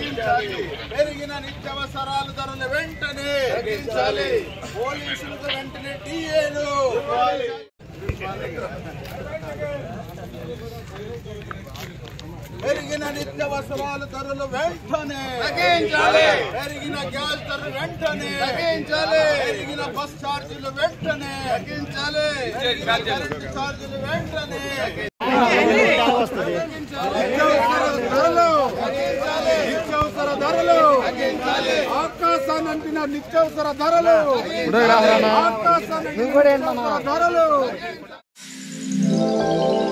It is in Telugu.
పెరిగిన నిత్యావసరాల ధరలు వెంటనే తగ్గించాలి పోలీసులకు వెంటనే టీఏలు పెరిగిన నిత్యావసరాల ధరలు వెంటనే తగ్గించాలి పెరిగిన గ్యాస్ ధరలు వెంటనే తగ్గించాలి పెరిగిన బస్ ఛార్జీలు వెంటనే తగ్గించాలి పెరిగిన కరెంటు ఛార్జీలు వెంటనే నిత్యావసర ధరలు ఆకాశాన్ని అంటిన నిత్యావసర ధరలు ఆకాశాన్ని అంటిన నిత్యావసర ధరలు